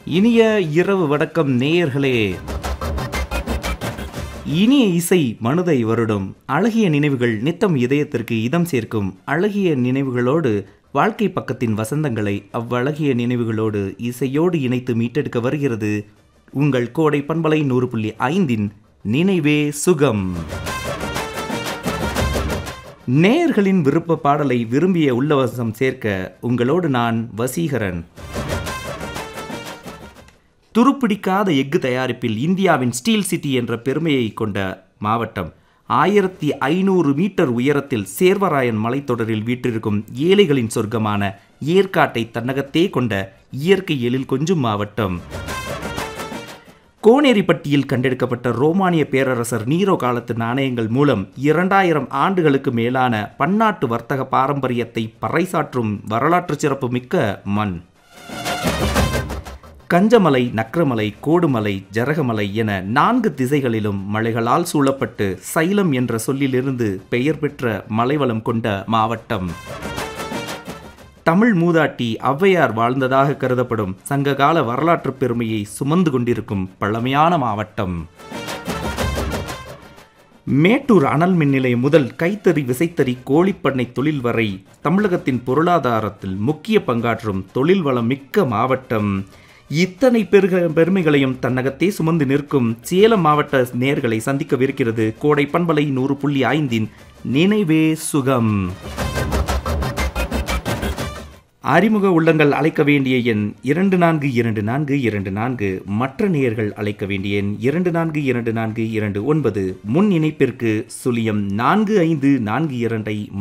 இனிய இரவு வணக்கம் நேயர்களே இனிய இசை மனதை வருடும் அழகிய நினைவுகள் நித்தம் இதயத்திற்கு இதம் சேர்க்கும் அழகிய நினைவுகளோடு வாழ்க்கை பக்கத்தின் வசந்தங்களை அவ்வழகிய நினைவுகளோடு இசையோடு இணைத்து மீட்டெடுக்க வருகிறது உங்கள் கோடை பண்பலை நூறு புள்ளி ஐந்தின் நினைவே சுகம் நேயர்களின் விருப்ப பாடலை விரும்பிய உள்ளவசம் சேர்க்க உங்களோடு நான் வசீகரன் துருப்பிடிக்காத எஃகு தயாரிப்பில் இந்தியாவின் ஸ்டீல் சிட்டி என்ற பெருமையை கொண்ட மாவட்டம் ஆயிரத்தி ஐநூறு மீட்டர் உயரத்தில் சேர்வராயன் மலைத்தொடரில் வீற்றிருக்கும் ஏழைகளின் சொர்க்கமான ஏற்காட்டை தன்னகத்தே கொண்ட இயற்கை எழில் கொஞ்சும் மாவட்டம் கோனேரிப்பட்டியில் கண்டெடுக்கப்பட்ட ரோமானிய பேரரசர் நீரோ காலத்து நாணயங்கள் மூலம் இரண்டாயிரம் ஆண்டுகளுக்கு மேலான பன்னாட்டு வர்த்தக பாரம்பரியத்தை பறைசாற்றும் வரலாற்று சிறப்பு மிக்க மண் கஞ்சமலை நக்ரமலை கோடுமலை ஜரகமலை என நான்கு திசைகளிலும் மலைகளால் சூழப்பட்டு சைலம் என்ற சொல்லிலிருந்து பெயர் பெற்ற மலைவளம் கொண்ட மாவட்டம் தமிழ் மூதாட்டி ஔவையார் வாழ்ந்ததாக கருதப்படும் சங்ககால வரலாற்று பெருமையை சுமந்து கொண்டிருக்கும் பழமையான மாவட்டம் மேட்டூர் அனல் மின் நிலையம் முதல் கைத்தறி விசைத்தறி கோழிப்பண்ணை தொழில் வரை தமிழகத்தின் பொருளாதாரத்தில் முக்கிய பங்காற்றும் தொழில் வளம் மிக்க மாவட்டம் இத்தனை பெருக பெருமைகளையும் தன்னகத்தே சுமந்து நிற்கும் சேலம் மாவட்ட நேர்களை சந்திக்கவிருக்கிறது கோடை பண்பலை நூறு புள்ளி ஐந்தின் நினைவே சுகம் அறிமுக உள்ளங்கள் அழைக்க வேண்டிய எண் இரண்டு நான்கு இரண்டு நான்கு இரண்டு நான்கு மற்ற நேயர்கள் அழைக்க வேண்டிய எண் இரண்டு நான்கு இரண்டு நான்கு இரண்டு ஒன்பது முன் இணைப்பிற்கு சுழியம் நான்கு ஐந்து நான்கு இரண்டை